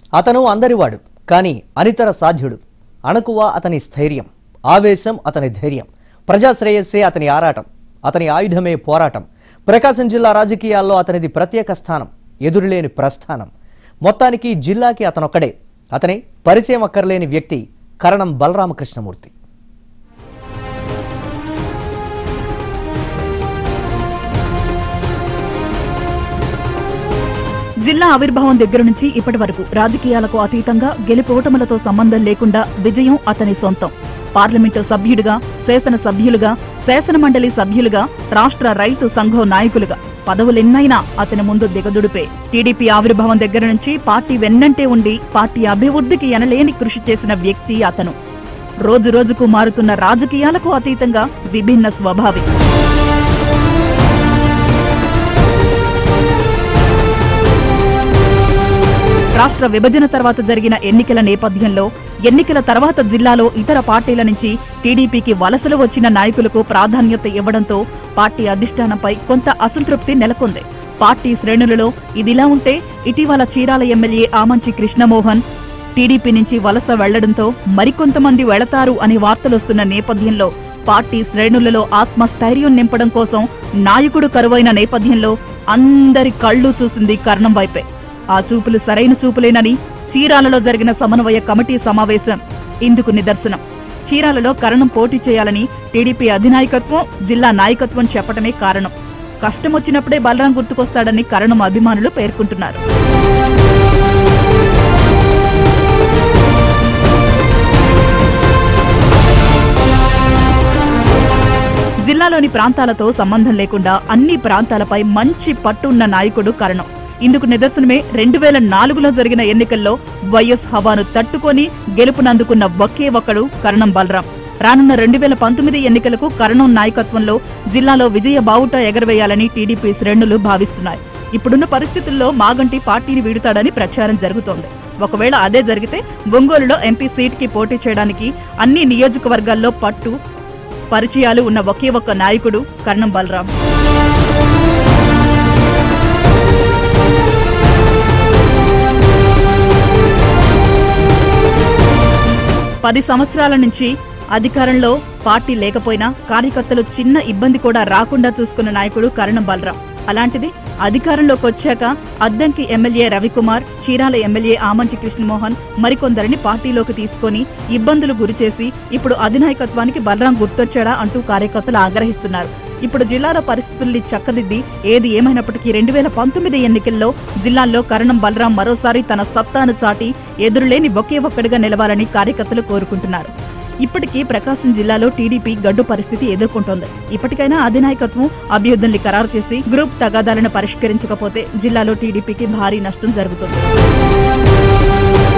అతను అందరివాడు కానీ అనితర సాధ్యుడు అణకువ అతని స్థైర్యం ఆవేశం అతని ధైర్యం ప్రజాశ్రేయస్సే అతని ఆరాటం అతని ఆయుధమే పోరాటం ప్రకాశం జిల్లా రాజకీయాల్లో అతనిది ప్రత్యేక స్థానం ఎదురులేని ప్రస్థానం మొత్తానికి జిల్లాకి అతనొక్కడే అతనే పరిచయం అక్కర్లేని వ్యక్తి కరణం బలరామకృష్ణమూర్తి జిల్లా ఆవిర్భావం దగ్గర నుంచి ఇప్పటి వరకు రాజకీయాలకు అతీతంగా గెలుపోటములతో సంబంధం లేకుండా విజయం అతని సొంతం పార్లమెంటు సభ్యుడిగా శాసన సభ్యులుగా శాసన మండలి సభ్యులుగా రాష్ట్ర రైతు సంఘం నాయకులుగా పదవులెన్నైనా అతని ముందు దిగదుడిపే టీడీపీ ఆవిర్భావం దగ్గర నుంచి పార్టీ వెన్నంటే ఉండి పార్టీ అభివృద్ధికి ఎనలేని కృషి చేసిన వ్యక్తి అతను రోజు రోజుకు మారుతున్న రాజకీయాలకు అతీతంగా విభిన్న స్వభావి రాష్ట్ర విభజన తర్వాత జరిగిన ఎన్నికల నేపథ్యంలో ఎన్నికల తర్వాత జిల్లాలో ఇతర పార్టీల నుంచి టీడీపీకి వలసలు వచ్చిన నాయకులకు ప్రాధాన్యత ఇవ్వడంతో పార్టీ అధిష్టానంపై కొంత అసంతృప్తి నెలకొంది పార్టీ శ్రేణులలో ఇదిలా ఉంటే ఇటీవల చీరాల ఎమ్మెల్యే ఆమంచి కృష్ణమోహన్ టీడీపీ నుంచి వలస వెళ్లడంతో మరికొంతమంది వెళతారు అనే వార్తలొస్తున్న నేపథ్యంలో పార్టీ శ్రేణులలో ఆత్మస్థైర్యం నింపడం కోసం నాయకుడు కరువైన నేపథ్యంలో అందరి కళ్ళు చూసింది కర్ణం వైపే ఆ చూపులు సరైన చూపులేనని చీరాలలో జరిగిన సమన్వయ కమిటీ సమావేశం ఇందుకు నిదర్శనం చీరాలలో కరణం పోటీ చేయాలని టీడీపీ అధినాయకత్వం జిల్లా నాయకత్వం చెప్పటమే కారణం కష్టం వచ్చినప్పుడే బలరాం గుర్తుకొస్తాడని కరణం అభిమానులు పేర్కొంటున్నారు జిల్లాలోని ప్రాంతాలతో సంబంధం లేకుండా అన్ని ప్రాంతాలపై మంచి పట్టున్న నాయకుడు కరణం ఇందుకు నిదర్శనమే రెండు వేల నాలుగులో జరిగిన ఎన్నికల్లో వైఎస్ హవాను తట్టుకొని గెలుపునందుకున్న ఒకే ఒక్కడు కరణం బలరాం రానున్న రెండు వేల పంతొమ్మిది ఎన్నికలకు కరణం నాయకత్వంలో జిల్లాలో విజయ బావుట ఎగరవేయాలని టీడీపీ శ్రేణులు భావిస్తున్నాయి ఇప్పుడున్న పరిస్థితుల్లో మాగంటి పార్టీని వీడుతాడని ప్రచారం జరుగుతోంది ఒకవేళ అదే జరిగితే ఒంగోలులో ఎంపీ సీట్కి పోటీ చేయడానికి అన్ని నియోజకవర్గాల్లో పట్టు పరిచయాలు ఉన్న ఒకే ఒక్క నాయకుడు కర్ణం బలరాం పది సంవత్సరాల నుంచి అధికారంలో పార్టీ లేకపోయినా కార్యకర్తలు చిన్న ఇబ్బంది కూడా రాకుండా చూసుకున్న నాయకుడు కరణం బలరాం అలాంటిది అధికారంలోకి వచ్చాక అద్దంకి ఎమ్మెల్యే రవికుమార్ చీరాల ఎమ్మెల్యే ఆమంచి కృష్ణమోహన్ మరికొందరిని పార్టీలోకి తీసుకొని ఇబ్బందులు గురిచేసి ఇప్పుడు అధినాయకత్వానికి బలరాం గుర్తొచ్చాడా అంటూ కార్యకర్తలు ఆగ్రహిస్తున్నారు ఇప్పుడు జిల్లాలో పరిస్థితుల్ని చక్కదిద్ది ఏది ఏమైనప్పటికీ రెండు వేల పంతొమ్మిది ఎన్నికల్లో జిల్లాల్లో కరణం బలరాం మరోసారి తన సత్తాను చాటి ఎదురులేని ఒకే ఒక్కడిగా నిలవాలని కార్యకర్తలు కోరుకుంటున్నారు ఇప్పటికీ ప్రకాశం జిల్లాలో టీడీపీ గడ్డు పరిస్థితి ఎదుర్కొంటోంది ఇప్పటికైనా అధినాయకత్వం అభ్యర్థుల్ని ఖరారు చేసి గ్రూప్ తగాదాలను పరిష్కరించకపోతే జిల్లాలో టీడీపీకి భారీ నష్టం జరుగుతుంది